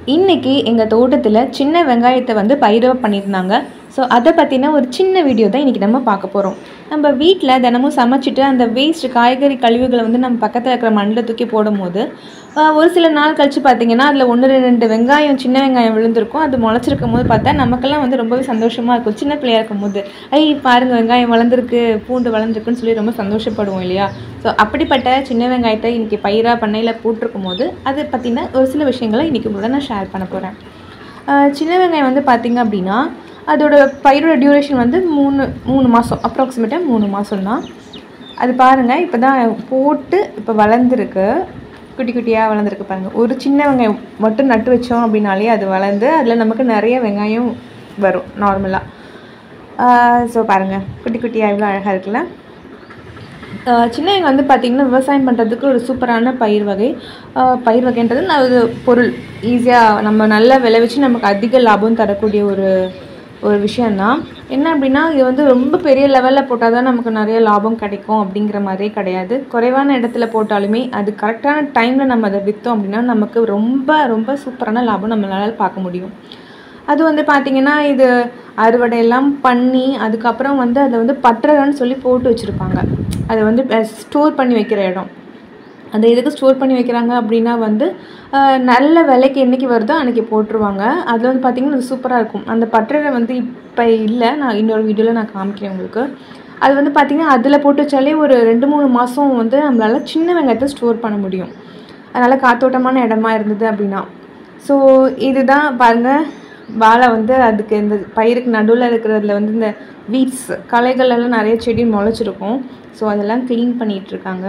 இன்றைக்கி எங்கள் தோட்டத்தில் சின்ன வெங்காயத்தை வந்து பயிரவ பண்ணியிருந்தாங்க ஸோ அதை பற்றின ஒரு சின்ன வீடியோ தான் இன்றைக்கி நம்ம பார்க்க போகிறோம் நம்ம வீட்டில் தினமும் சமைச்சிட்டு அந்த வேஸ்ட் காய்கறி கழிவுகளை வந்து நம்ம பக்கத்தில் இருக்கிற மண்ணில் தூக்கி போடும்போது ஆஹ், ஒரு சில நாள் கழித்து பார்த்தீங்கன்னா அதில் ஒன்று ரெண்டு வெங்காயம் சின்ன வெங்காயம் விழுந்திருக்கும் அது முளைச்சிருக்கும் போது பார்த்தா நமக்கெல்லாம் வந்து ரொம்பவே சந்தோஷமாக இருக்கும் சின்ன பிள்ளையா இருக்கும் போது ஐ பாருங்கள் வெங்காயம் வளர்ந்துருக்கு பூண்டு வளர்ந்துருக்குன்னு சொல்லி ரொம்ப சந்தோஷப்படுவோம் இல்லையா ஸோ அப்படிப்பட்ட சின்ன வெங்காயத்தை இன்றைக்கி பயிராக பண்ணையில் போட்டிருக்கும் போது அதை பற்றின ஒரு சில விஷயங்களை இன்றைக்கி உங்களோட நான் ஷேர் பண்ண போகிறேன் சின்ன வெங்காயம் வந்து பார்த்திங்க அப்படின்னா அதோட பயிரோட டியூரேஷன் வந்து மூணு மூணு மாதம் அப்ராக்சிமேட்டாக மூணு மாதம் தான் அது பாருங்கள் இப்போ தான் போட்டு இப்போ வளர்ந்துருக்கு குட்டி குட்டியாக வளர்ந்துருக்கு பாருங்கள் ஒரு சின்ன வெங்காயம் மட்டும் நட்டு வச்சோம் அப்படின்னாலே அது வளர்ந்து அதில் நமக்கு நிறைய வெங்காயம் வரும் நார்மலாக ஸோ பாருங்கள் குட்டி குட்டியாக இவ்வளோ அழகாக இருக்குல்ல ஆஹ் சின்ன வெங்காயம் வந்து பார்த்திங்கன்னா விவசாயம் பண்ணுறதுக்கு ஒரு சூப்பரான பயிர் வகை ஆஹ் பயிர் வகைன்றது ந- ஒரு பொருள் ஈஸியாக நம்ம நல்லா விளைவிச்சு நமக்கு அதிக லாபம் தரக்கூடிய ஒரு ஒரு விஷயந்தான் என்ன அப்படின்னா இது வந்து ரொம்ப பெரிய லெவலில் போட்டால் தான் நமக்கு நிறைய லாபம் கிடைக்கும் அப்படிங்கிற மாதிரியே கிடையாது குறைவான இடத்துல போட்டாலுமே அது கரெக்டான டைமில் நம்ம அதை விற்றோம் அப்படின்னா நமக்கு ரொம்ப ரொம்ப சூப்பரான லாபம் நம்மளால் பார்க்க முடியும் அது வந்து பார்த்திங்கன்னா இது அறுவடை எல்லாம் பண்ணி அதுக்கப்புறம் வந்து அதை வந்து பற்றரன்னு சொல்லி போட்டு வச்சுருப்பாங்க அதை வந்து ஸ்டோர் பண்ணி வைக்கிற இடம் அந்த எதுக்கு ஸ்டோர் பண்ணி வைக்கிறாங்க அப்படின்னா வந்து ஆஹ், நல்ல விலைக்கு என்றைக்கு வருதோ அன்றைக்கி போட்டுருவாங்க அதில் வந்து பார்த்திங்கன்னா அது சூப்பராக இருக்கும் அந்த பற்றரை வந்து இப்போ இல்லை நான் இன்னொரு வீடியோவில் நான் காமிக்கிறேன் உங்களுக்கு அது வந்து பார்த்திங்கன்னா அதில் போட்டு வச்சாலே ஒரு ரெண்டு மூணு மாதம் வந்து நம்மளால் சின்ன வெங்காயத்தை ஸ்டோர் பண்ண முடியும் அதனால் காத்தோட்டமான இடமா இருந்தது அப்படின்னா ஸோ இதுதான் பாருங்கள் வாழை வந்து அதுக்கு இந்த பயிருக்கு நடுவில் இருக்கிறதுல வந்து இந்த வீட்ஸ் களைகள் எல்லாம் நிறைய செடி முளைச்சிருக்கும் ஸோ அதெல்லாம் க்ளீன் பண்ணிகிட்டு இருக்காங்க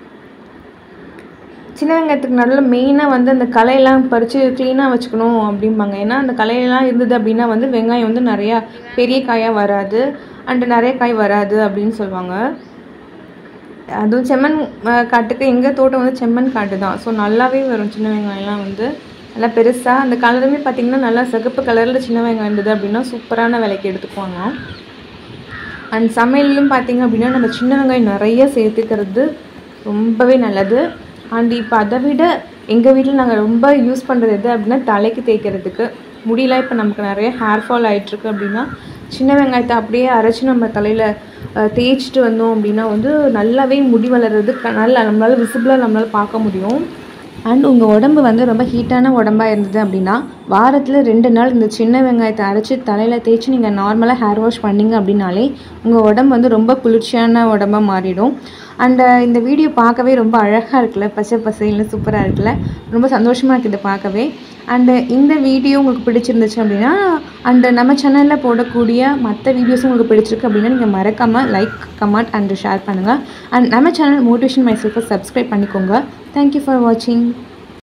சின்ன வெங்காயத்துக்கு நடுவில் மெயினாக வந்து அந்த களையெல்லாம் பறித்து க்ளீனாக வச்சுக்கணும் அப்படிம்பாங்க ஏன்னா அந்த களையெல்லாம் இருந்தது அப்படின்னா வந்து வெங்காயம் வந்து நிறையா பெரிய காயாக வராது அண்டு நிறைய காய் வராது அப்படின்னு சொல்லுவாங்க அதுவும் செம்மண் அஹ், காட்டுக்கு எங்கள் தோட்டம் வந்து செம்மண் காட்டு தான் ஸோ நல்லாவே வரும் சின்ன வெங்காயம்லாம் வந்து நல்லா பெருசாக அந்த கலருமே பார்த்திங்கன்னா நல்லா சிகப்பு கலரில் சின்ன வெங்காயம் இருந்தது அப்படின்னா சூப்பரான விலைக்கு எடுத்துக்குவாங்க அண்ட் சமையலும் பார்த்திங்க அப்படின்னா நம்ம சின்ன வெங்காயம் நிறைய சேர்த்துக்கிறது ரொம்பவே நல்லது அண்ட் இப்போ அதை விட எங்கள் வீட்டில் நாங்கள் ரொம்ப யூஸ் பண்ணுறது எது அப்படின்னா தலைக்கு தேய்க்கிறதுக்கு முடியெல்லாம் இப்போ நமக்கு நிறைய ஹேர் ஃபால் ஆகிட்டுருக்கு அப்படின்னா சின்ன வெங்காயத்தை அப்படியே அரைச்சி நம்ம தலையில் தேய்ச்சிட்டு வந்தோம் அப்படின்னா வந்து நல்லாவே முடி வளர்றது க- நல்லா நம்மளால் விசிபிளாக நம்மளால் பார்க்க முடியும் அண்ட் உங்கள் உடம்பு வந்து ரொம்ப ஹீட்டான உடம்பாக இருந்தது அப்படின்னா வாரத்தில் ரெண்டு நாள் இந்த சின்ன வெங்காயத்தை அரைச்சி தலையில் தேய்ச்சி நீங்கள் நார்மலாக ஹேர் வாஷ் பண்ணீங்க அப்படின்னாலே உங்கள் உடம்பு வந்து ரொம்ப குளிர்ச்சியான உடம்பாக மாறிடும் அண்ட் இந்த வீடியோ பார்க்கவே ரொம்ப அழகாக இருக்குல்ல பச்சை பசைன்னு சூப்பராக இருக்குல்ல ரொம்ப சந்தோஷமாக இருக்குது இதை பார்க்கவே அண்டு இந்த வீடியோ உங்களுக்கு பிடிச்சிருந்துச்சு அப்படின்னா அண்டு நம்ம சேனலில் போடக்கூடிய மற்ற வீடியோஸும் உங்களுக்கு பிடிச்சிருக்கு அப்படின்னா நீங்கள் மறக்காமல் லைக் கமெண்ட் அண்ட் ஷேர் பண்ணுங்கள் அண்ட் நம்ம சேனல் மோட்டிவேஷன் மைசெல்ஃபை சப்ஸ்கிரைப் பண்ணிக்கோங்க தேங்க்யூ ஃபார் வாட்சிங்